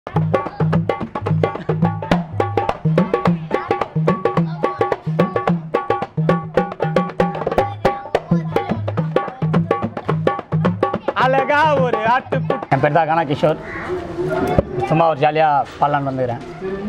அழகா ஒரு ஆட்டுக்குட்டி என் பேர் தான் கணா கிஷோர் சும்மா ஒரு ஜாலியாக பாடலான்னு வந்துக்கிறேன்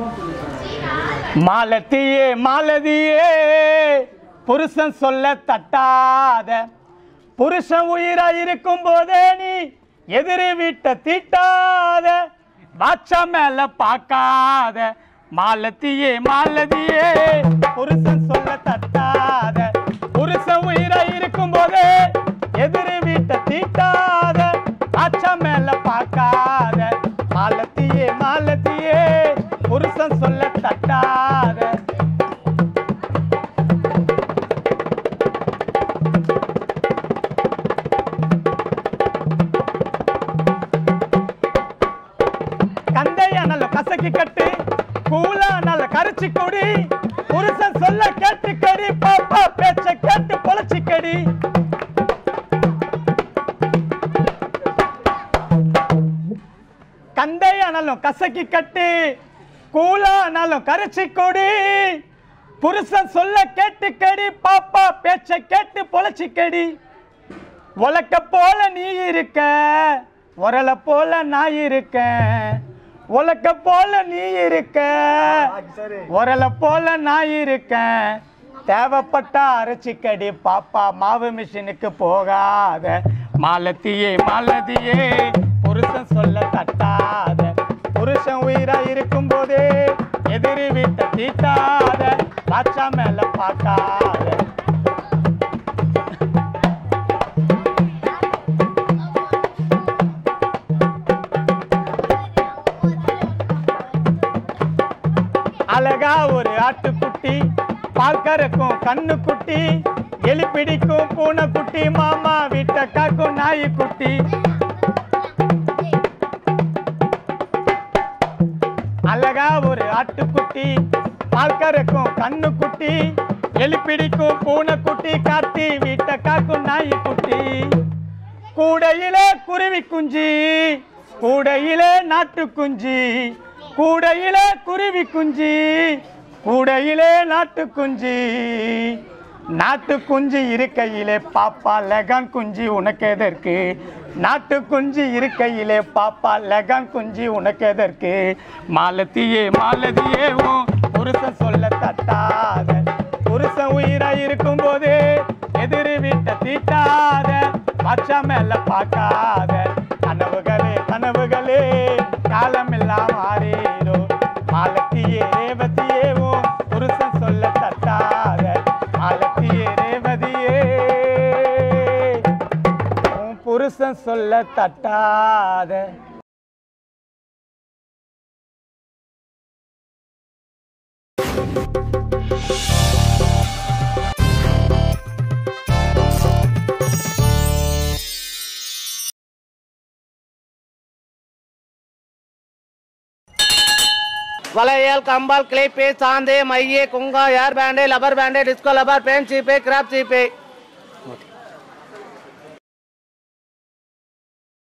மாலத்தியே மாலதியே புருஷன் சொல்ல தட்டாத புருஷன் உயிரா இருக்கும் போதே நீ எதிரி வீட்டை தீட்டாத பாட்சா மேல பார்க்காத மாலத்தியே மாலதியே புருஷன் சொல்ல தட்டாத புருஷன் உயிரா இருக்கும் போதே எதிரி வீட்டை தீட்டாத பாட்சா மேல பார்க்காத மாலத்தியே மாலத்தியே புருஷன் சொல்ல தட்டாத கந்தையானாலும் கசக்கி கட்டு கூலானாலும் கரைச்சி கொடி புருஷன் சொல்ல கேட்டு கடி பாப்பா பேச்ச கேட்டு பொழைச்சி கடி கந்தையானாலும் கசக்கி கட்டு கூலானாலும் கரைச்சி கொடி புருஷன் சொல்ல கேட்டு கடி பாப்பா பேச்ச கேட்டு பொழைச்சி கடி உலக்க போல நீ இருக்க உரல போல நான் இருக்கேன் உலக்க போல நீ இருக்க உரல போல நான் இருக்கேன் தேவைப்பட்டா அரைச்சிக்கடி பாப்பா மாவு மிஷினுக்கு போகாத மாலத்தியே மாலதியே புருஷன் சொல்ல தட்டாத புருஷன் உயிரா இருக்கும் போதே எதிரி வீட்டை தீட்டாத பாச்சா மேல பார்க்காத அழகா ஒரு ஆட்டுக்குட்டி பால் கறக்கும் கண்ணு குட்டி எலி பிடிக்கும் பூனை குட்டி மாமா வீட்டை காக்கும் நாய்க்குட்டி அழகா ஒரு ஆட்டுக்குட்டி பால் கறக்கும் கண்ணு குட்டி எலி பிடிக்கும் பூனை குட்டி காட்டி வீட்டை காக்கும் நாய்க்குட்டி கூடையிலே குருவி குஞ்சு கூடையிலே நாட்டு குஞ்சு கூடையிலே குருவி குஞ்சு கூடையிலே நாட்டு குஞ்சு நாட்டு குஞ்சு இருக்கையிலே பாப்பா லெகான் குஞ்சு உனக்கு எதற்கு நாட்டு குஞ்சு இருக்கையிலே பாப்பா லெகான் குஞ்சு உனக்கு எதற்கு மாலத்தியே மாலதியே உன் புருஷன் சொல்ல தட்டாத புருஷன் உயிரா இருக்கும் போதே எதிரி வீட்டை தீட்டாத பாட்சா மேல பார்க்காத கனவுகளே கனவுகளே காலமெல்லாம் மாறிடோ மாலத்தியே ரேவதியே உன் புருஷன் சொல்ல தட்டாத மாலத்தியே ரேவதியே உன் புருஷன் சொல்ல தட்டாத வளையல் கம்பால் கிளிப்பு சாந்து மைய குங்கா hair band rubber band disco rubber band சீப்பு கிராப் சீப்பு